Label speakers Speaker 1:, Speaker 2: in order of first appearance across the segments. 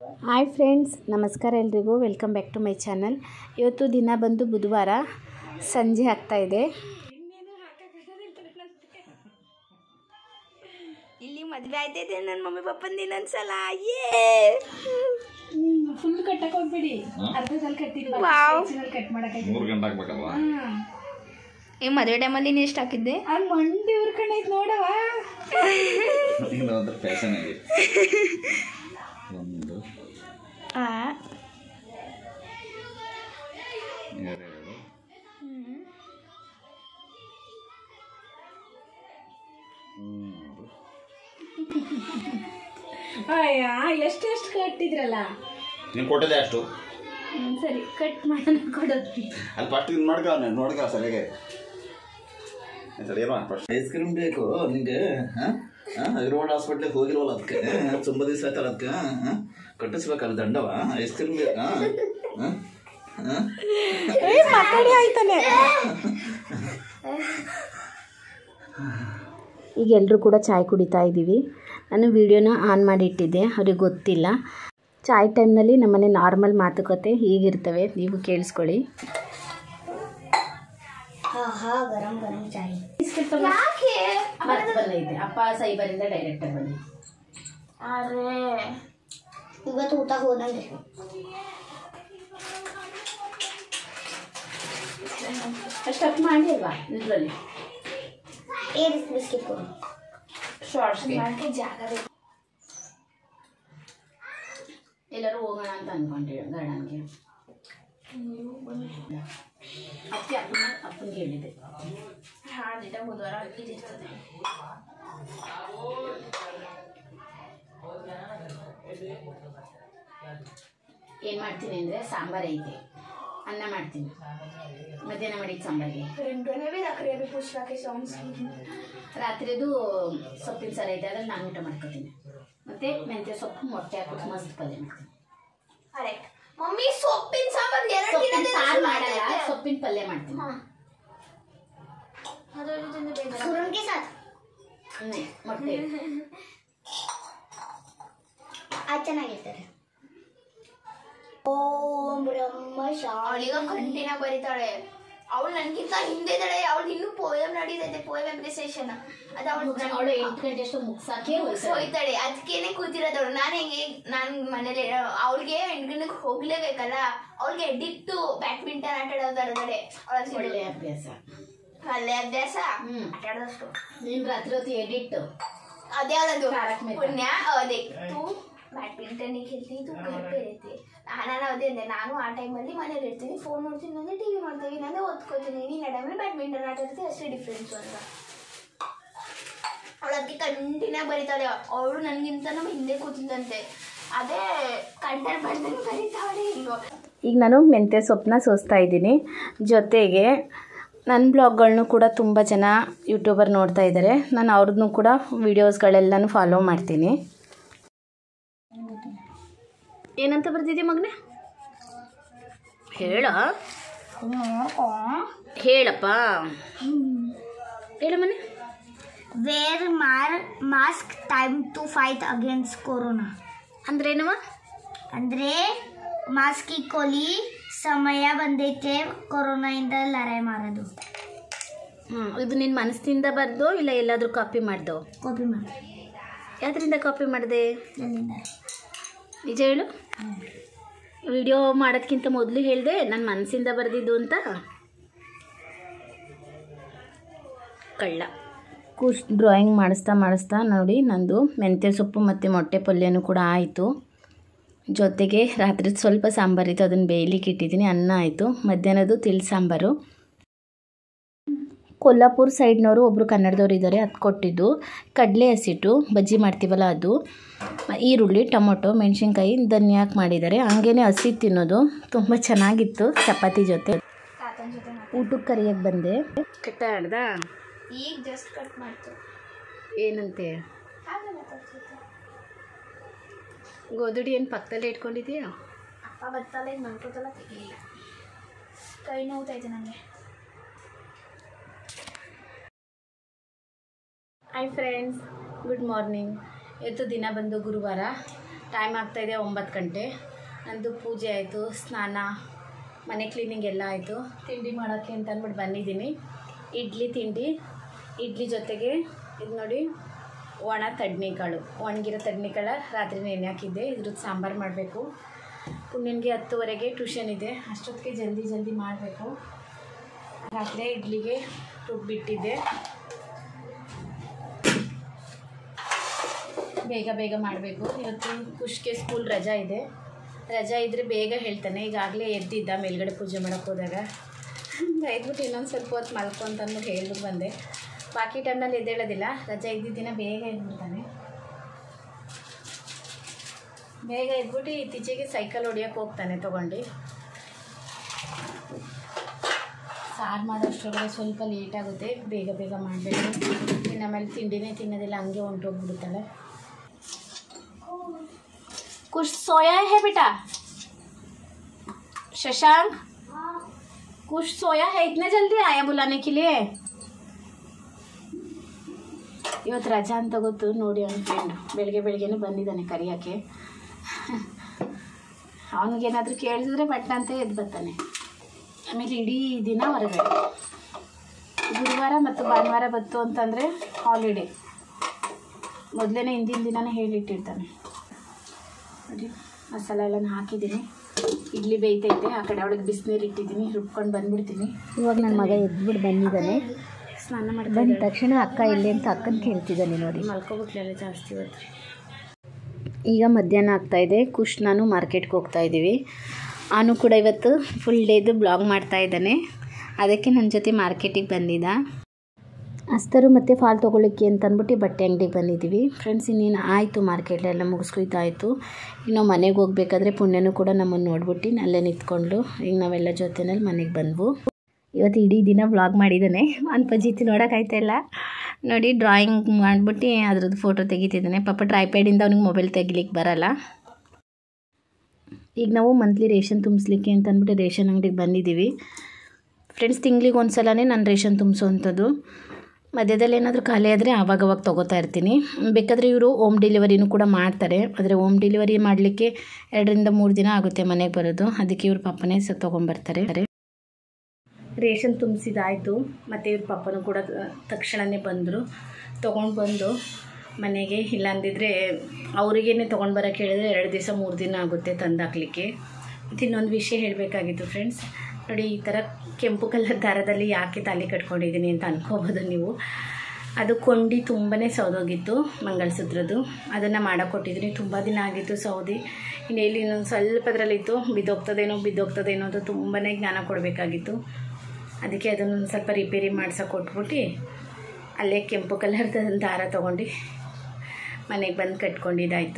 Speaker 1: Hi friends ನಮಸ್ಕಾರ ಎಲ್ರಿಗೂ welcome back to my channel ಇವತ್ತು ದಿನ ಬಂದು ಬುಧವಾರ ಸಂಜೆ ಆಗ್ತಾ ಇದೆ
Speaker 2: ಇಲ್ಲಿ ಮದ್ವೆ ಆಯ್ತೈತೆ ನನ್ನ ಮಮ್ಮಿ ಪಪ್ಪಂದು ಇನ್ನೊಂದ್ಸಲ ಏ
Speaker 3: ಫುಲ್ ಕಟ್ಟಕ್ ಹೋಗ್ಬೇಡಿ ಅರ್ಧದಲ್ಲಿ ಕಟ್ಟಿಲ್ಲ
Speaker 2: ವಾವ್
Speaker 3: ಕಟ್ ಮಾಡಕ್
Speaker 4: ಮೂರು ಗಂಟೆ ಹಾಕ್ಬೇಕಲ್ವಾ
Speaker 2: ಈ ಮದುವೆ ಟೈಮಲ್ಲಿ ನೀನು ಎಷ್ಟು ಹಾಕಿದ್ದೆ
Speaker 3: ಆ ಮಂಡಿ ಉರ್ಕೊಂಡೈತ್ ನೋಡವ
Speaker 4: ಇನ್ನೊಂದು ಫ್ಯಾಷನ್ ಆಗಿ ಒಂದು
Speaker 2: ಆ
Speaker 4: ಎರಡು ಮೂರು
Speaker 3: ಅಯ್ಯ ಎಷ್ಟು ಎಷ್ಟು ಕಟ್ಟಿದ್ರಲ್ಲ
Speaker 4: ನೀನು ಕೊಟ್ಟಿದ್ದೆ ಅಷ್ಟು
Speaker 3: ಹ್ಮ್, ಸರಿ ಕಟ್ ಮಾಡೋಣ ಕೊಡೋದು
Speaker 4: ಅಲ್ಲಿ ಫಸ್ಟ್ ಇದು ಮಾಡ್ಕ ನೋಡ್ಕ ಸರಿಯಾಗಿ ಸರಿ ಏನೋ ಫಸ್ಟ್ ಐಸ್ ಕ್ರೀಮ್ ಬೇಕು ನಿಂಗೆ ಹಾಂ ರೋಡ್ ಹಾಸ್ಪಿಟ್ಲಿಗೆ ಹೋಗಿಲ್ವಲ್ಲ ಅದಕ್ಕೆ ತುಂಬ ದಿವಸ ಆಯ್ತಲ್ಲ ಅದಕ್ಕೆ ಹಾಂ ಕಟ್ಟಿಸ್ಬೇಕಲ್ಲ ದಂಡವ ಐಸ್ ಕ್ರೀಮ್ ಬೇಕಾ ಹಾಂ ಹಾಂ
Speaker 1: ಈಗ ಎಲ್ಲರೂ ಕೂಡ ಚಾಯ್ ಕುಡಿತಾ ಇದ್ದೀವಿ ನಾನು ವಿಡಿಯೋನ ಆನ್ ಮಾಡಿ ಇಟ್ಟಿದ್ದೆ ಅವ್ರಿಗೆ ಗೊತ್ತಿಲ್ಲ ಚಾಯ್ ಟೈಮ್ನಲ್ಲಿ ನಮ್ಮನೆ ನಾರ್ಮಲ್ ಮಾತುಕತೆ ಹೀಗಿರ್ತವೆ ನೀವು ಕೇಳಿಸ್ಕೊಳ್ಳಿ ಬಂದೈತೆ ಅಪ್ಪ ಸೈಬರಿಂದ ಡೈರೆಕ್ಟಾಗಿ ಬನ್ನಿ
Speaker 2: ಅರೆ ಇವತ್ತು ಊಟ ಹೋದಂಗೆ
Speaker 1: ಅಷ್ಟು ಮಾಡಿ ಅಲ್ವಾ ಇದರಲ್ಲಿ
Speaker 2: ಏರ್ ಬಿಸ್ಕಿಟ್ ಕೊಡು
Speaker 1: ಶಾರ್ಟ್ಸ್ಗೆ
Speaker 2: ನನಗೆ ಜಾಗ ಬೇಕು
Speaker 1: ಎಲ್ಲರೂ ಹೋಗೋಣ ಅಂತ ಅಂದ್ಕೊಂಡೆ ಗಾರ್ಡನ್ಗೆ ಅದಕ್ಕೆ ಅಪ್ಪನ ಅಪ್ಪನಿಗೆ ಹೇಳಿದೆ
Speaker 2: ಹಾಂ ದಿಟ ಬುಧವಾರ ಇದಿರ್ತದೆ
Speaker 1: ಏನು ಮಾಡ್ತೀನಿ ಅಂದರೆ ಸಾಂಬಾರು ಐತೆ ಅನ್ನ ಮಾಡ್ತೀನಿ ಮಧ್ಯಾಹ್ನ ಮಾಡಿದ ಸಾಂಬಾರಿಗೆ
Speaker 2: ರಿಂಟೋನೇ ಬಿ ನಕ್ರಿಯ ಬಿ ಪುಷ್ಪಕ್ಕೆ ಸಾಂಗ್ಸ್
Speaker 1: ರಾತ್ರಿದು ಸೊಪ್ಪಿನ ಸಾರು ಐತೆ ಅದ್ರಲ್ಲಿ ನಾನು ಊಟ ಮಾಡ್ಕೊತೀನಿ ಮತ್ತು ಮೆಂತ್ಯ ಸೊಪ್ಪು ಮೊಟ್ಟೆ ಹಾಕ್ಬಿಟ್ಟು ಮಸ್ತ್ ಪಲ್ಯ ಮಾಡ್ತೀನಿ
Speaker 2: ಕರೆಕ್ಟ್ ಮಮ್ಮಿ ಸೊಪ್ಪಿನ ಸಾಂಬಾರ್ ಎರಡು
Speaker 1: ಸೊಪ್ಪಿನ
Speaker 2: ದಿನದಿಂದ
Speaker 1: ಸಾರು
Speaker 2: ಶುರು
Speaker 1: ಮಾಡಲ್ಲ
Speaker 2: ಆಗೈತೆ.
Speaker 1: ಸೊಪ್ಪಿನ ಪಲ್ಯ ಮಾಡ್ತೀನಿ
Speaker 2: हाँ सुरन के साथ
Speaker 1: ಹ್ಞೂ ಮೊಟ್ಟೆ
Speaker 2: आज ಚೆನ್ನಾಗಿರ್ತಾರೆ ಓಂ ಬ್ರಹ್ಮ ಅವಳೀಗ ಕಂಟಿನ್ಯೂ ಬರೀತಾಳೆ ಅವಳು ನನ್ಗಿಂತ ಹಿಂದೆ ಇದ್ದಾಳೆ ಅವಳು ಇನ್ನೂ ಪೋಯಮ್ ನಡೀತೈತೆ ಪೋಯಮ್ ಅಪ್ರಿಸಿಯೇಷನ್ ಅದು ಅವಳು
Speaker 1: ಅವಳು ಎಂಟು ಗಂಟೆ ಅಷ್ಟು ಮುಗ್ಸಾಕೆ ಹೋಗ್ತಾಳೆ
Speaker 2: ಹೋಯ್ತಾಳೆ ಅದಕ್ಕೇನೆ ಕೂತಿರೋದವಳು ನಾನು ಹೆಂಗೆ ನಾನು ಮನೇಲಿ ಅವಳಿಗೆ ಎಂಟು ಗಂಟೆಗೆ ಹೋಗ್ಲೇಬೇಕಲ್ಲ ಅವಳಿಗೆ ಎಡಿಕ್ಟು ಬ್ಯಾಡ್ಮಿಂಟನ್ ಆಟ ಆಡೋದಾರೆ
Speaker 1: ಒಳ್ಳೆ ಅಭ್ಯಾಸ
Speaker 2: ಅಲ್ಲೇ ಅಭ್ಯಾಸ
Speaker 1: ಹ್ಮ್.
Speaker 2: ಆಟ ಆಡೋದಷ್ಟು
Speaker 1: ನೀನು ರಾತ್ರಿ ಹೊತ್ತು ಎಡಿಟ್
Speaker 2: ಅದೇ ಅದೊಂದು
Speaker 1: तारक मेहता.
Speaker 2: ಪುಣ್ಯ ಅದೇ ತೂ ಬ್ಯಾಡ್ಮಿಂಟನ್ खेलती तू घर पे रहते ನಾನು ಅದೇ ಅಂದೆ ನಾನು ಆ ಟೈಮಲ್ಲಿ ಮನೇಲಿ ಇರ್ತೀನಿ ಫೋನ್ ನೋಡ್ತೀನಿ ಅಂದ್ರೆ ಟಿವಿ ಮಾಡ್ತೀವಿ ನಾನೇ ಓದ್ಕೋತೀನಿ ನೀನು ಆ ಟೈಮಲ್ಲಿ ಬ್ಯಾಡ್ಮಿಂಟನ್ ಆಟ ಆಡ್ತೀವಿ ಅಷ್ಟೇ ಡಿಫ್ರೆನ್ಸು ಅಂತ ಅವಳು ಅದಕ್ಕೆ ಕಂಟಿನ್ಯೂ ಬರೀತಾಳೆ ಅವಳು ನನಗಿಂತ ನಮ್ಮ ಹಿಂದೆ ಕೂತಿದ್ದಂತೆ ಅದೇ ಕಂಟೆಂಟ್ ಮಾಡ್ದಂಗೆ ಬರೀತಾವಳೆ ಹಿಂಗೋ
Speaker 1: ಈಗ ನಾನು ಮೆಂತ್ಯ ಸೊಪ್ಪನ್ನ ಸೋಸ್ತಾ ಇದ್ದೀನಿ ಜೊತೆಗೆ ನನ್ನ ಬ್ಲಾಗ್ಗಳನ್ನೂ ಕೂಡ ತುಂಬ ಜನ ಯೂಟ್ಯೂಬರ್ ನೋಡ್ತಾ ಇದ್ದಾರೆ ನಾನು ಅವ್ರದ್ದು ಕೂಡ ವೀಡಿಯೋಸ್ಗಳೆಲ್ಲನೂ ಫಾಲೋ ಮಾಡ್ತೀನಿ ಏನಂತ ಬರ್ತಿದ್ದೆ ಮಗನೇ ಹೇಳ ಹೇಳಪ್ಪ ಹೇಳು ಮನೆ
Speaker 2: ವೇರ್ ಮಾರ್ mask time to fight against corona
Speaker 1: ಅಂದ್ರೇನವ
Speaker 2: ಅಂದರೆ ಮಾಸ್ಕ್ ಇಕ್ಕೋಲಿ ಸಮಯ ಬಂದೈತೆ ಕೊರೋನಾಯಿಂದ ಲಡಾಯಿ ಮಾರೋದು
Speaker 1: ಹ್ಞೂ ಇದು ನಿನ್ನ ಮನಸ್ಸಿಂದ ಬರ್ದೋ ಇಲ್ಲ ಎಲ್ಲಾದರೂ ಕಾಪಿ ಮಾಡ್ದೋ
Speaker 2: ಕಾಪಿ ಮಾಡಿ
Speaker 1: ಯಾವ್ದ್ರಿಂದ ಕಾಪಿ ಮಾಡಿದೆ
Speaker 2: ಎಲ್ಲಿಂದ
Speaker 1: ನಿಜ ಹೇಳು ವಿಡಿಯೋ ಮಾಡೋದ್ಕಿಂತ ಮೊದಲು ಹೇಳಿದೆ ನನ್ನ ಮನಸ್ಸಿಂದ ಬರೆದಿದ್ದು ಅಂತ ಕಳ್ಳ ಕುಶ್ ಡ್ರಾಯಿಂಗ್ ಮಾಡಿಸ್ತಾ ಮಾಡಿಸ್ತಾ ನೋಡಿ ನಂದು ಮೆಂತ್ಯ ಸೊಪ್ಪು ಮತ್ತು ಮೊಟ್ಟೆ ಪಲ್ಯನೂ ಕೂಡ ಆಯಿತು ಜೊತೆಗೆ ರಾತ್ರಿ ಸ್ವಲ್ಪ ಸಾಂಬಾರಿತ್ತು ಅದನ್ನು ಬೇಯಲಿಕ್ಕೆ ಇಟ್ಟಿದ್ದೀನಿ ಅನ್ನ ಆಯಿತು ಮಧ್ಯಾಹ್ನದ್ದು ತಿಳಿ ಸಾಂಬಾರು ಕೊಲ್ಲಾಪುರ ಸೈಡ್ನವರು ಒಬ್ಬರು ಕನ್ನಡದವ್ರು ಇದ್ದಾರೆ ಅದು ಕೊಟ್ಟಿದ್ದು ಕಡಲೆ ಹಸಿಟ್ಟು ಬಜ್ಜಿ ಮಾಡ್ತೀವಲ್ಲ ಅದು ಈರುಳ್ಳಿ ಟೊಮೊಟೊ ಮೆಣಸಿನ್ಕಾಯಿ ಧನ್ಯಾಕ್ ಮಾಡಿದ್ದಾರೆ ಹಂಗೇನೆ ಹಸಿ ತಿನ್ನೋದು ತುಂಬ ಚೆನ್ನಾಗಿತ್ತು ಚಪಾತಿ ಜೊತೆ ಊಟಕ್ಕೆ ಕರಿಯಕ್ಕೆ ಬಂದೆ ಕಟ್ಟ ಆಡ್ದ
Speaker 2: ಈಗ ಜಸ್ಟ್ ಕಟ್ ಮಾಡ್ತು
Speaker 1: ಏನಂತೆ
Speaker 2: ಹಾಗೆ ಮಾತಾಡ್ತಿದ್ದೆ
Speaker 1: ಗೋಧುಡಿ ಏನು ಪಕ್ಕದಲ್ಲೇ ಇಟ್ಕೊಂಡಿದೆಯಾ
Speaker 2: ಅಪ್ಪ ಬತ್ತಲ್ಲ ಇದು ಮಾಡ್ಕೊತಲ್ಲ ತೆಗಿಲಿಲ್ಲ ಕೈ ನೋವ್ತೈತೆ ನನಗೆ
Speaker 1: ಹಾಯ್ ಫ್ರೆಂಡ್ಸ್ ಗುಡ್ ಮಾರ್ನಿಂಗ್ ಇವತ್ತು ದಿನ ಬಂದು ಗುರುವಾರ ಟೈಮ್ ಆಗ್ತಾಯಿದೆ ಒಂಬತ್ತು ಗಂಟೆ ನಂದು ಪೂಜೆ ಆಯಿತು ಸ್ನಾನ ಮನೆ ಕ್ಲೀನಿಂಗ್ ಎಲ್ಲ ಆಯಿತು ತಿಂಡಿ ಮಾಡೋಕ್ಕೆ ಅಂತ ಅಂದ್ಬಿಟ್ಟು ಬಂದಿದ್ದೀನಿ ಇಡ್ಲಿ ತಿಂಡಿ ಇಡ್ಲಿ ಜೊತೆಗೆ ಇದು ನೋಡಿ ಒಣ ತಡ್ನಿಕಾಳು ಒಣಗಿರೋ ತಡ್ನಿಕಾಳ ರಾತ್ರಿ ನೆನೆ ಹಾಕಿದ್ದೆ ಇದ್ರದ್ದು ಸಾಂಬಾರು ಮಾಡಬೇಕು ಪುಣ್ಯನಿಗೆ ಹತ್ತುವರೆಗೆ ಟ್ಯೂಷನ್ ಇದೆ ಅಷ್ಟೊತ್ತಿಗೆ ಜಲ್ದಿ ಜಲ್ದಿ ಮಾಡಬೇಕು ರಾತ್ರಿ ಇಡ್ಲಿಗೆ ರುಬ್ಬಿಟ್ಟಿದ್ದೆ ಬೇಗ ಬೇಗ ಮಾಡಬೇಕು ಇವತ್ತು ಖುಷ್ಗೆ ಸ್ಕೂಲ್ ರಜಾ ಇದೆ ರಜಾ ಇದ್ದರೆ ಬೇಗ ಹೇಳ್ತಾನೆ ಈಗಾಗಲೇ ಎದ್ದಿದ್ದ ಮೇಲ್ಗಡೆ ಪೂಜೆ ಮಾಡೋಕ್ಕೆ ಹೋದಾಗ ಬೈದ್ಬಿಟ್ಟು ಇನ್ನೊಂದು ಸ್ವಲ್ಪ ಹೊತ್ತು ಮಲ್ಕೊ ಅಂತ ಅಂದ್ಬಿಟ್ಟು ಹೇಳ್ಬಿಟ್ಟು ಬಂದೆ ಬಾಕಿ ಟೈಮ್ನಲ್ಲಿ ಎದ್ದೇಳೋದಿಲ್ಲ ರಜಾ ಇದ್ದಿದ್ದ ದಿನ ಬೇಗ ಎದ್ಬಿಡ್ತಾನೆ ಬೇಗ ಎದ್ಬಿಟ್ಟು ಇತ್ತೀಚೆಗೆ ಸೈಕಲ್ ಹೊಡಿಯೋಕ್ಕೆ ಹೋಗ್ತಾನೆ ತೊಗೊಂಡು ಸಾರು ಮಾಡೋಷ್ಟರೊಳಗೆ ಸ್ವಲ್ಪ ಲೇಟ್ ಆಗುತ್ತೆ ಬೇಗ ಬೇಗ ಮಾಡಬೇಕು ಇನ್ನು ಆಮೇಲೆ ತಿಂಡಿನೇ ತಿನ್ನೋದಿಲ್ಲ ಹಂಗೆ ಹೊಂಟೋಗ್ಬಿಡುತ್ತಾಳೆ कुछ सोया है बेटा शशांक कुछ सोया है इतने जल्दी आया बुलाने के लिए ಇವತ್ತು ರಜಾ ಅಂತ ಗೊತ್ತು ನೋಡಿ ಅವನ ಫ್ರೆಂಡ್ ಬೆಳಗ್ಗೆ ಬೆಳಗ್ಗೆನೇ ಬಂದಿದ್ದಾನೆ ಕರಿಯೋಕ್ಕೆ ಅವನಿಗೇನಾದರೂ ಕೇಳಿದ್ರೆ ಬಟ್ಟ ಅಂತ ಎದ್ದು ಬರ್ತಾನೆ ಆಮೇಲೆ ಇಡೀ ದಿನ ಹೊರಗಡೆ ಗುರುವಾರ ಮತ್ತು ಭಾನುವಾರ ಬತ್ತು ಅಂತಂದರೆ ಹಾಲಿಡೇ ಮೊದಲೇ ಹಿಂದಿನ ದಿನನೇ ಹೇಳಿಟ್ಟಿರ್ತಾನೆ ನೋಡಿ ಮಸಾಲ ಎಲ್ಲನೂ ಹಾಕಿದ್ದೀನಿ ಇಡ್ಲಿ ಬೇಯ್ತೈತೆ ಆ ಕಡೆ ಅವಳಿಗೆ ಬಿಸಿನೀರು ಇಟ್ಟಿದ್ದೀನಿ ರುಬ್ಕೊಂಡು ಬಂದ್ಬಿಡ್ತೀನಿ
Speaker 5: ಇವಾಗ ನನ್ನ ಮಗ ಎದ್ಬಿಟ್ಟು ಬಂದಿದ್ದಾನೆ
Speaker 1: ಸ್ನಾನ
Speaker 5: ಬಂದ
Speaker 1: ಮಾಡ್ಕೊಂಡು
Speaker 5: ತಕ್ಷಣ ಅಕ್ಕ ಎಲ್ಲಿ ಅಂತ ಅಕ್ಕನ ಕೇಳ್ತಿದ್ದಾನೆ ನೋಡಿ
Speaker 1: ಮಲ್ಕೊಬಿಟ್ಲೆಲ್ಲ ಜಾಸ್ತಿ ಇವತ್ತು
Speaker 5: ಈಗ ಮಧ್ಯಾಹ್ನ ಆಗ್ತಾ ಇದೆ ಖುಷ್ ನಾನು ಮಾರ್ಕೆಟ್ಗೆ ಹೋಗ್ತಾ ಇದ್ದೀವಿ ಅವನು ಕೂಡ ಇವತ್ತು ಫುಲ್ ಡೇದು ಬ್ಲಾಗ್ ಮಾಡ್ತಾ ಇದ್ದಾನೆ ಅದಕ್ಕೆ ನನ್ನ ಜೊತೆ ಮಾರ್ಕೆಟಿಗೆ ಬಂದಿದ್ದ ಅಸ್ತರು ಮತ್ತು ಫಾಲ್ ತೊಗೊಳ್ಳಿಕ್ಕೆ ಅಂತ ಅಂದ್ಬಿಟ್ಟು ಬಟ್ಟೆ ಅಂಗಡಿಗೆ ಬಂದಿದ್ದೀವಿ ಫ್ರೆಂಡ್ಸ್ ಇನ್ನೇನು ಆಯಿತು ಮಾರ್ಕೆಟ್ಲೆಲ್ಲ ಮುಗಿಸ್ಕೊಯ್ತಾಯಿತು ಈಗ ನಾವು ಮನೆಗೆ ಹೋಗ್ಬೇಕಾದ್ರೆ ಪುಣ್ಯನೂ ಕೂಡ ನಮ್ಮನ್ನು ನೋಡ್ಬಿಟ್ಟು ಅಲ್ಲೇ ನಿಂತ್ಕೊಂಡು ಈಗ ನಾವೆಲ್ಲ ಜೊತೆನಲ್ಲಿ ಮನೆಗೆ ಬಂದ್ವು ಇವತ್ತು ಇಡೀ ದಿನ ವ್ಲಾಗ್ ಮಾಡಿದ್ದಾನೆ ಅನ್ಪಜಿತಿ ನೋಡೋಕ್ಕಾಯ್ತಾ ಇಲ್ಲ ನೋಡಿ ಡ್ರಾಯಿಂಗ್ ಮಾಡಿಬಿಟ್ಟು ಅದ್ರದ್ದು ಫೋಟೋ ತೆಗಿತಿದ್ದಾನೆ ಪಾಪ ಟ್ರೈಪ್ಯಾಡಿಂದ ಅವ್ನಿಗೆ ಮೊಬೈಲ್ ತೆಗಿಲಿಕ್ಕೆ ಬರಲ್ಲ ಈಗ ನಾವು ಮಂತ್ಲಿ ರೇಷನ್ ತುಂಬಿಸ್ಲಿಕ್ಕೆ ಅಂತ ಅಂದ್ಬಿಟ್ಟು ರೇಷನ್ ಅಂಗಡಿಗೆ ಬಂದಿದ್ದೀವಿ ಫ್ರೆಂಡ್ಸ್ ತಿಂಗ್ಳಿಗೆ ಒಂದು ಸಲನೇ ನಾನು ರೇಷನ್ ತುಂಬಿಸೋವಂಥದ್ದು ಮಧ್ಯದಲ್ಲಿ ಏನಾದರೂ ಖಾಲಿ ಆದರೆ ಆವಾಗವಾಗ ತೊಗೋತಾ ಇರ್ತೀನಿ ಬೇಕಾದರೆ ಇವರು ಹೋಮ್ ಡೆಲಿವರಿನೂ ಕೂಡ ಮಾಡ್ತಾರೆ ಆದರೆ ಹೋಮ್ ಡೆಲಿವರಿ ಮಾಡಲಿಕ್ಕೆ ಎರಡರಿಂದ ಮೂರು ದಿನ ಆಗುತ್ತೆ ಮನೆಗೆ ಬರೋದು ಅದಕ್ಕೆ ಇವ್ರ ಪಾಪನೇ ಸ ತೊಗೊಂಬರ್ತಾರೆ ರೇಷನ್ ತುಂಬಿಸಿದಾಯಿತು ಮತ್ತು ಇವ್ರ ಪಾಪನೂ ಕೂಡ ತಕ್ಷಣವೇ ಬಂದರು ತೊಗೊಂಡು ಬಂದು ಮನೆಗೆ ಇಲ್ಲ ಅಂದಿದ್ರೆ ಅವರಿಗೇನೆ ತೊಗೊಂಡು ಬರೋಕ್ಕೆ ಹೇಳಿದ್ರೆ ಎರಡು ದಿವಸ ಮೂರು ದಿನ ಆಗುತ್ತೆ ತಂದಾಕ್ಲಿಕ್ಕೆ ಮತ್ತು ಇನ್ನೊಂದು ವಿಷಯ ಹೇಳಬೇಕಾಗಿತ್ತು ಫ್ರೆಂಡ್ಸ್ ನೋಡಿ ಈ ಥರ ಕೆಂಪು ಕಲರ್ ದಾರದಲ್ಲಿ ಯಾಕೆ ತಾಲಿ ಕಟ್ಕೊಂಡಿದ್ದೀನಿ ಅಂತ ಅನ್ಕೋಬೋದು ನೀವು ಅದು ಕೊಂಡಿ ತುಂಬಾ ಸೌದೋಗಿತ್ತು ಮಂಗಲಸೂತ್ರದ್ದು ಅದನ್ನು ಮಾಡೋಕ್ಕೊಟ್ಟಿದ್ದೀನಿ ತುಂಬ ದಿನ ಆಗಿತ್ತು ಸೌದಿ ಇನ್ನು ಎಲ್ಲಿ ಇನ್ನೊಂದು ಸ್ವಲ್ಪದ್ರಲ್ಲಿತ್ತು ಬಿದ್ದೋಗ್ತದೇನೋ ಬಿದ್ದೋಗ್ತದೇನೋ ಅಂತ ತುಂಬಾ ಜ್ಞಾನ ಕೊಡಬೇಕಾಗಿತ್ತು ಅದಕ್ಕೆ ಅದನ್ನು ಸ್ವಲ್ಪ ರಿಪೇರಿ ಮಾಡ್ಸೋಕೆ ಕೊಟ್ಬಿಟ್ಟು ಅಲ್ಲೇ ಕೆಂಪು ಕಲರ್ದ ದಾರ ತೊಗೊಂಡು ಮನೆಗೆ ಬಂದು ಕಟ್ಕೊಂಡಿದ್ದಾಯಿತು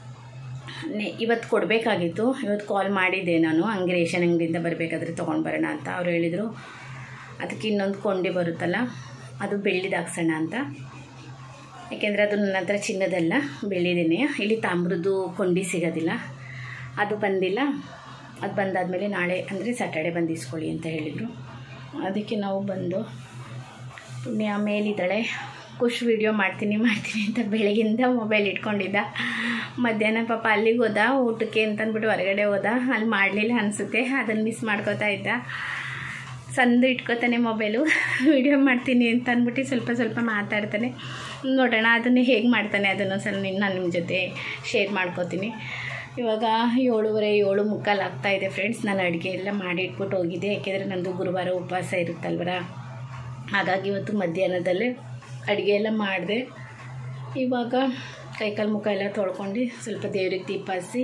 Speaker 5: ನೆ ಇವತ್ತು ಕೊಡಬೇಕಾಗಿತ್ತು ಇವತ್ತು ಕಾಲ್ ಮಾಡಿದ್ದೆ ನಾನು ಹಂಗೆ ರೇಷನ್ ಅಂಗಡಿಯಿಂದ ಬರಬೇಕಾದ್ರೆ ತೊಗೊಂಡು ಬರೋಣ ಅಂತ ಅವ್ರು ಹೇಳಿದರು ಅದಕ್ಕೆ ಇನ್ನೊಂದು ಕೊಂಡಿ ಬರುತ್ತಲ್ಲ ಅದು ಬೆಳ್ಳಿದು ಹಾಕ್ಸೋಣ ಅಂತ ಯಾಕೆಂದರೆ ಅದು ನನ್ನ ಹತ್ರ ಚಿನ್ನದಲ್ಲ ಬೆಳ್ಳಿದೇನೆ ಇಲ್ಲಿ ತಾಮ್ರದ್ದು ಕೊಂಡಿ ಸಿಗೋದಿಲ್ಲ ಅದು ಬಂದಿಲ್ಲ ಅದು ಬಂದಾದಮೇಲೆ ನಾಳೆ ಅಂದರೆ ಸ್ಯಾಟರ್ಡೆ ಬಂದು ಇಸ್ಕೊಳ್ಳಿ ಅಂತ ಹೇಳಿದರು ಅದಕ್ಕೆ ನಾವು ಬಂದು ಪುಣ್ಯ ಮೇಲಿದ್ದಾಳೆ ಖುಷ್ ವಿಡಿಯೋ ಮಾಡ್ತೀನಿ ಮಾಡ್ತೀನಿ ಅಂತ ಬೆಳಗಿಂದ ಮೊಬೈಲ್ ಇಟ್ಕೊಂಡಿದ್ದ ಮಧ್ಯಾಹ್ನ ಪಾಪ ಅಲ್ಲಿಗೆ ಹೋದ ಊಟಕ್ಕೆ ಅಂತಂದ್ಬಿಟ್ಟು ಹೊರಗಡೆ ಹೋದ ಅಲ್ಲಿ ಮಾಡಲಿಲ್ಲ ಅನಿಸುತ್ತೆ ಅದನ್ನು ಮಿಸ್ ಮಾಡ್ಕೋತಾ ಇದ್ದ ಸಂದು ಇಟ್ಕೋತಾನೆ ಮೊಬೈಲು ವಿಡಿಯೋ ಮಾಡ್ತೀನಿ ಅಂತ ಅಂದ್ಬಿಟ್ಟು ಸ್ವಲ್ಪ ಸ್ವಲ್ಪ ಮಾತಾಡ್ತಾನೆ ನೋಡೋಣ ಅದನ್ನು ಹೇಗೆ ಮಾಡ್ತಾನೆ ಅದನ್ನು ಸ್ವಲ್ಪ ನಾನು ನಿಮ್ಮ ಜೊತೆ ಶೇರ್ ಮಾಡ್ಕೋತೀನಿ ಇವಾಗ ಏಳುವರೆ ಏಳು ಮುಕ್ಕಾಲು ಆಗ್ತಾ ಇದೆ ಫ್ರೆಂಡ್ಸ್ ನಾನು ಅಡುಗೆ ಎಲ್ಲ ಮಾಡಿ ಇಟ್ಬಿಟ್ಟು ಹೋಗಿದ್ದೆ ಯಾಕೆಂದರೆ ನಂದು ಗುರುವಾರ ಉಪವಾಸ ಇರುತ್ತಲ್ವರ ಹಾಗಾಗಿ ಇವತ್ತು ಮಧ್ಯಾಹ್ನದಲ್ಲೇ ಅಡುಗೆ ಎಲ್ಲ ಮಾಡಿದೆ ಇವಾಗ ಕೈಕಾಲು ಮುಖ ಎಲ್ಲ ತೊಳ್ಕೊಂಡು ಸ್ವಲ್ಪ ದೇವ್ರಿಗೆ ದೀಪ ಹಚ್ಚಿ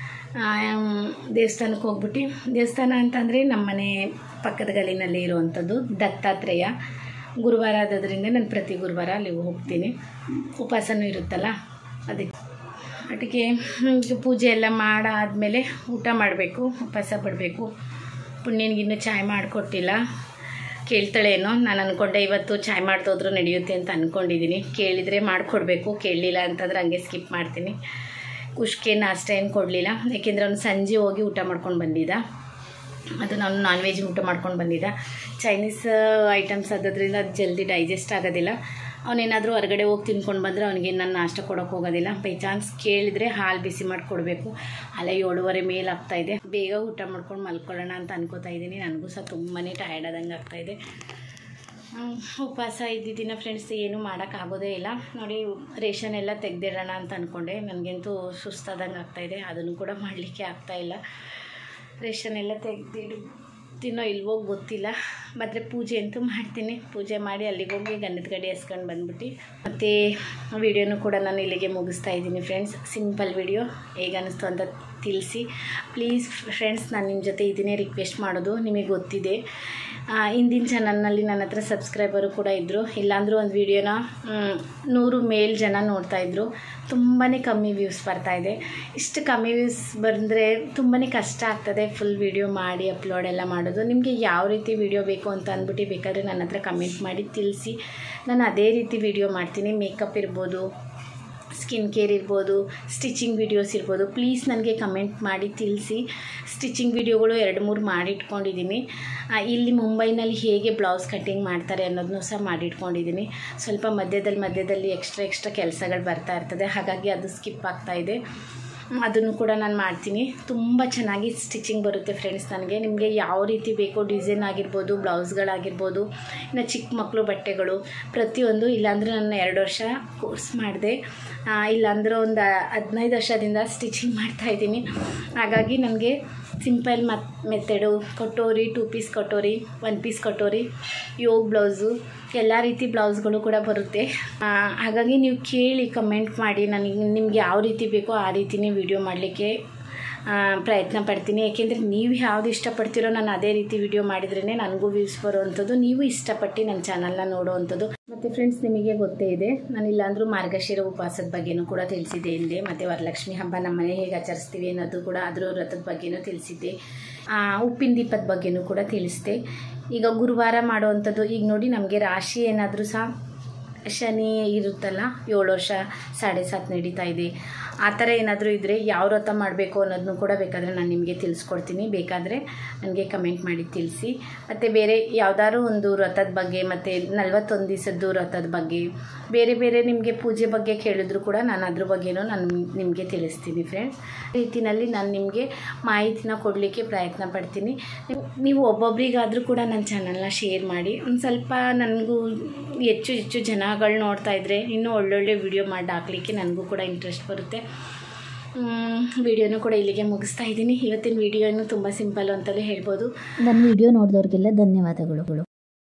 Speaker 5: ದೇವಸ್ಥಾನಕ್ಕೆ ಹೋಗ್ಬಿಟ್ಟು ದೇವಸ್ಥಾನ ಅಂತಂದರೆ ನಮ್ಮ ಮನೆ ಪಕ್ಕದ ಗಲಿನಲ್ಲಿ ಇರುವಂಥದ್ದು ದತ್ತಾತ್ರೇಯ ಗುರುವಾರ ಆದದ್ರಿಂದ ನಾನು ಪ್ರತಿ ಗುರುವಾರ ಅಲ್ಲಿಗೆ ಹೋಗ್ತೀನಿ ಉಪವಾಸನೂ ಇರುತ್ತಲ್ಲ ಅದಕ್ಕೆ ಅದಕ್ಕೆ ಇದು ಪೂಜೆ ಎಲ್ಲ ಮಾಡಾದಮೇಲೆ ಊಟ ಮಾಡಬೇಕು ಉಪವಾಸ ಬಿಡಬೇಕು ಪುಣ್ಯನಿಗಿನ್ನೂ ಚಾಯ್ ಮಾಡಿಕೊಟ್ಟಿಲ್ಲ ಕೇಳ್ತಾಳೇನೋ ನಾನು ಅಂದ್ಕೊಂಡೆ ಇವತ್ತು ಚಾಯ್ ಮಾಡ್ದೋದ್ರೂ ನಡೆಯುತ್ತೆ ಅಂತ ಅಂದ್ಕೊಂಡಿದ್ದೀನಿ ಕೇಳಿದರೆ ಮಾಡಿಕೊಡ್ಬೇಕು ಕೇಳಲಿಲ್ಲ ಅಂತಂದ್ರೆ ಹಂಗೆ ಸ್ಕಿಪ್ ಮಾಡ್ತೀನಿ ಕುಷ್ಕೆ ನಾಷ್ಟ ಏನು ಕೊಡಲಿಲ್ಲ ಯಾಕೆಂದರೆ ಅವ್ನು ಸಂಜೆ ಹೋಗಿ ಊಟ ಮಾಡ್ಕೊಂಡು ಬಂದಿದ್ದ ಅದು ನಾನು ನಾನ್ ವೆಜ್ ಊಟ ಮಾಡ್ಕೊಂಡು ಬಂದಿದ್ದ ಚೈನೀಸ್ ಐಟಮ್ಸ್ ಆದದ್ರಿಂದ ಅದು ಜಲ್ದಿ ಡೈಜೆಸ್ಟ್ ಆಗೋದಿಲ್ಲ ಅವನೇನಾದರೂ ಹೊರಗಡೆ ಹೋಗಿ ತಿನ್ಕೊಂಡು ಬಂದರೆ ಅವನಿಗೆ ನಾನು ನಾಷ್ಟ ಕೊಡೋಕೆ ಹೋಗೋದಿಲ್ಲ ಬೈ ಚಾನ್ಸ್ ಕೇಳಿದರೆ ಹಾಲು ಬಿಸಿ ಮಾಡಿ ಕೊಡಬೇಕು ಅಲ್ಲೇ ಏಳುವರೆ ಮೇಲೆ ಆಗ್ತಾಯಿದೆ ಬೇಗ ಊಟ ಮಾಡ್ಕೊಂಡು ಮಲ್ಕೊಳ್ಳೋಣ ಅಂತ ಅನ್ಕೋತಾ ಇದ್ದೀನಿ ನನಗೂ ಸಹ ತುಂಬಾ ಟಯರ್ಡ್ ಆದಂಗೆ ಆಗ್ತಾಯಿದೆ ಹ್ಮ್, ಉಪವಾಸ ಇದ್ದಿದ್ದಿನ ಫ್ರೆಂಡ್ಸ್ ಏನೂ ಮಾಡೋಕ್ಕಾಗೋದೇ ಇಲ್ಲ ನೋಡಿ ರೇಷನ್ ಎಲ್ಲ ತೆಗ್ದಿಡೋಣ ಅಂತ ಅಂದ್ಕೊಂಡೆ ನನಗಂತೂ ಸುಸ್ತಾದಂಗೆ ಆಗ್ತಾಯಿದೆ ಅದನ್ನು ಕೂಡ ಮಾಡಲಿಕ್ಕೆ ಆಗ್ತಾಯಿಲ್ಲ ರೇಷನ್ ಎಲ್ಲ ತೆಗ್ದಿಡು ತಿನ್ನೋ ಇಲ್ವೋ ಗೊತ್ತಿಲ್ಲ ಮತ್ತು ಪೂಜೆ ಅಂತೂ ಮಾಡ್ತೀನಿ ಪೂಜೆ ಮಾಡಿ ಅಲ್ಲಿಗೆ ಹೋಗಿ ಗಂಧದ ಗಡಿ ಎಸ್ಕೊಂಡು ಬಂದ್ಬಿಟ್ಟು ಮತ್ತು ವಿಡಿಯೋನು ಕೂಡ ನಾನು ಇಲ್ಲಿಗೆ ಮುಗಿಸ್ತಾ ಇದ್ದೀನಿ ಫ್ರೆಂಡ್ಸ್ ಸಿಂಪಲ್ ವಿಡಿಯೋ ಹೇಗೆ ಅನ್ನಿಸ್ತು ಅಂತ ತಿಳಿಸಿ ಪ್ಲೀಸ್ ಫ್ರೆಂಡ್ಸ್ ನಾನು ನಿಮ್ಮ ಜೊತೆ ಇದನ್ನೇ ರಿಕ್ವೆಸ್ಟ್ ಮಾಡೋದು ನಿಮಗೆ ಗೊತ್ತಿದೆ ಆ, ಹಿಂದಿನ ಚಾನಲ್ನಲ್ಲಿ ನನ್ನ ಹತ್ರ ಸಬ್ಸ್ಕ್ರೈಬರು ಕೂಡ ಇದ್ದರು ಇಲ್ಲಾಂದರೂ ಒಂದು ವೀಡಿಯೋನ ಮ್, ನೂರು ಮೇಲ್ ಜನ ನೋಡ್ತಾ ಇದ್ರು ತುಂಬಾ ಕಮ್ಮಿ ವ್ಯೂಸ್ ಬರ್ತಾಯಿದೆ ಇಷ್ಟು ಕಮ್ಮಿ ವ್ಯೂಸ್ ಬಂದರೆ ತುಂಬಾ ಕಷ್ಟ ಆಗ್ತದೆ ಫುಲ್ ವೀಡಿಯೋ ಮಾಡಿ ಅಪ್ಲೋಡ್ ಎಲ್ಲ ಮಾಡೋದು ನಿಮಗೆ ಯಾವ ರೀತಿ ವೀಡಿಯೋ ಬೇಕು ಅಂತ ಅಂದ್ಬಿಟ್ಟು ಬೇಕಾದರೆ ನನ್ನ ಹತ್ರ ಕಮೆಂಟ್ ಮಾಡಿ ತಿಳಿಸಿ ನಾನು ಅದೇ ರೀತಿ ವೀಡಿಯೋ ಮಾಡ್ತೀನಿ ಮೇಕಪ್ ಇರ್ಬೋದು ಸ್ಕಿನ್ ಕೇರ್ ಇರ್ಬೋದು ಸ್ಟಿಚಿಂಗ್ ವಿಡಿಯೋಸ್ ಇರ್ಬೋದು ಪ್ಲೀಸ್ ನನಗೆ ಕಮೆಂಟ್ ಮಾಡಿ ತಿಳಿಸಿ ಸ್ಟಿಚಿಂಗ್ ವಿಡಿಯೋಗಳು ಎರಡು ಮೂರು ಮಾಡಿಟ್ಕೊಂಡಿದ್ದೀನಿ ಆ, ಇಲ್ಲಿ ಮುಂಬೈನಲ್ಲಿ ಹೇಗೆ ಬ್ಲೌಸ್ ಕಟ್ಟಿಂಗ್ ಮಾಡ್ತಾರೆ ಅನ್ನೋದನ್ನು ಸಹ ಮಾಡಿಟ್ಕೊಂಡಿದ್ದೀನಿ ಸ್ವಲ್ಪ ಮಧ್ಯದಲ್ಲಿ ಮಧ್ಯದಲ್ಲಿ ಎಕ್ಸ್ಟ್ರಾ ಎಕ್ಸ್ಟ್ರಾ ಕೆಲಸಗಳು ಬರ್ತಾ ಇರ್ತದೆ ಹಾಗಾಗಿ ಅದು ಸ್ಕಿಪ್ ಆಗ್ತಾ ಇದೆ ಅದನ್ನು ಕೂಡ ನಾನು ಮಾಡ್ತೀನಿ ತುಂಬ ಚೆನ್ನಾಗಿ ಸ್ಟಿಚಿಂಗ್ ಬರುತ್ತೆ ಫ್ರೆಂಡ್ಸ್ ನನಗೆ ನಿಮಗೆ ಯಾವ ರೀತಿ ಬೇಕೋ ಡಿಸೈನ್ ಆಗಿರ್ಬೋದು ಬ್ಲೌಸ್ಗಳಾಗಿರ್ಬೋದು ಇನ್ನು ಚಿಕ್ಕ ಮಕ್ಕಳು ಬಟ್ಟೆಗಳು ಪ್ರತಿಯೊಂದು ಇಲ್ಲಾಂದರೆ ನಾನು ಎರಡು ವರ್ಷ ಕೋರ್ಸ್ ಮಾಡಿದೆ ಇಲ್ಲಾಂದ್ರೆ ಒಂದು ಹದಿನೈದು ವರ್ಷದಿಂದ ಸ್ಟಿಚಿಂಗ್ ಮಾಡ್ತಾಯಿದ್ದೀನಿ ಹಾಗಾಗಿ ನನಗೆ ಸಿಂಪಲ್ ಮತ್ method katori two piece katori one piece katori ಯೋಗ್ ಬ್ಲೌಸು ಎಲ್ಲ ರೀತಿ ಬ್ಲೌಸ್ಗಳು ಕೂಡ ಬರುತ್ತೆ ಆ, ಹಾಗಾಗಿ ನೀವು ಕೇಳಿ ಕಮೆಂಟ್ ಮಾಡಿ ನನಗೆ ನಿಮ್ಗೆ ಯಾವ ರೀತಿ ಬೇಕೋ ಆ ರೀತಿನೇ ವಿಡಿಯೋ ಮಾಡಲಿಕ್ಕೆ ಪ್ರಯತ್ನ ಪಡ್ತೀನಿ ಏಕೆಂದರೆ ನೀವು ಯಾವ್ದು ಇಷ್ಟಪಡ್ತೀರೋ ನಾನು ಅದೇ ರೀತಿ ವಿಡಿಯೋ ಮಾಡಿದ್ರೇ ನನಗೂ ವ್ಯೂಸ್ ಬರುವಂಥದ್ದು ನೀವು ಇಷ್ಟಪಟ್ಟು ನನ್ನ ಚಾನಲ್ನ ನೋಡುವಂಥದ್ದು ಮತ್ತು ಫ್ರೆಂಡ್ಸ್ ನಿಮಗೆ ಗೊತ್ತೇ ಇದೆ ನಾನು ಇಲ್ಲಾಂದ್ರೂ ಮಾರ್ಗಶಿರ ಉಪವಾಸದ ಬಗ್ಗೆನೂ ಕೂಡ ತಿಳಿಸಿದ್ದೆ ಹಿಂದೆ ಮತ್ತು ವರಲಕ್ಷ್ಮಿ ಹಬ್ಬ ನಮ್ಮ ಮನೆ ಹೇಗೆ ಆಚರಿಸ್ತೀವಿ ಅನ್ನೋದು ಕೂಡ ಅದ್ರ ವ್ರತದ ಬಗ್ಗೆನೂ ತಿಳಿಸಿದ್ದೆ ಆ, ಉಪ್ಪಿನ ದೀಪದ ಬಗ್ಗೆನೂ ಕೂಡ ತಿಳಿಸಿದೆ ಈಗ ಗುರುವಾರ ಮಾಡುವಂಥದ್ದು ಈಗ ನೋಡಿ ನಮಗೆ ರಾಶಿ ಏನಾದರೂ ಸಹ ಶನಿ ಇರುತ್ತಲ್ಲ ಏಳು ವರ್ಷ ಸಾಡೆ ಸಾತ್ ನಡೀತಾ ಇದೆ ಆ ಥರ ಏನಾದರೂ ಇದ್ದರೆ ಯಾವ ವ್ರತ ಮಾಡಬೇಕು ಅನ್ನೋದನ್ನು ಕೂಡ ಬೇಕಾದರೆ ನಾನು ನಿಮಗೆ ತಿಳಿಸ್ಕೊಡ್ತೀನಿ ಬೇಕಾದರೆ ನನಗೆ ಕಮೆಂಟ್ ಮಾಡಿ ತಿಳಿಸಿ ಮತ್ತು ಬೇರೆ ಯಾವ್ದಾದ್ರು ಒಂದು ವ್ರತದ ಬಗ್ಗೆ ಮತ್ತು ನಲ್ವತ್ತೊಂದು ದಿವಸದ್ದು ವ್ರತದ ಬಗ್ಗೆ ಬೇರೆ ಬೇರೆ ನಿಮಗೆ ಪೂಜೆ ಬಗ್ಗೆ ಕೇಳಿದ್ರು ಕೂಡ ನಾನು ಅದ್ರ ಬಗ್ಗೆನೂ ನಾನು ನಿಮಗೆ ತಿಳಿಸ್ತೀನಿ ಫ್ರೆಂಡ್ಸ್ ಈ ರೀತಿನಲ್ಲಿ ನಾನು ನಿಮಗೆ ಮಾಹಿತಿನ ಕೊಡಲಿಕ್ಕೆ ಪ್ರಯತ್ನ ಪಡ್ತೀನಿ ನೀವು- ನೀವು ಒಬ್ಬೊಬ್ರಿಗಾದರೂ ಕೂಡ ನನ್ನ ಚಾನಲ್ನ ಶೇರ್ ಮಾಡಿ ಒಂದು ಸ್ವಲ್ಪ ನನಗೂ ಹೆಚ್ಚು ಹೆಚ್ಚು ಜನಗಳು ನೋಡ್ತಾ ಇದ್ದರೆ ಇನ್ನೂ ಒಳ್ಳೊಳ್ಳೆ ವಿಡಿಯೋ ಮಾಡಿ ಹಾಕ್ಲಿಕ್ಕೆ ನನಗೂ ಕೂಡ ಇಂಟ್ರೆಸ್ಟ್ ಬರುತ್ತೆ ವಿಡಿಯೋನು ಕೂಡ ಇಲ್ಲಿಗೆ ಮುಗಿಸ್ತಾ ಇದ್ದೀನಿ ಇವತ್ತಿನ ವಿಡಿಯೋನು ತುಂಬ ಸಿಂಪಲ್ ಅಂತಲೇ ಹೇಳ್ಬೋದು
Speaker 1: ನನ್ನ ವಿಡಿಯೋ ನೋಡಿದವ್ರಿಗೆಲ್ಲ ಧನ್ಯವಾದಗಳು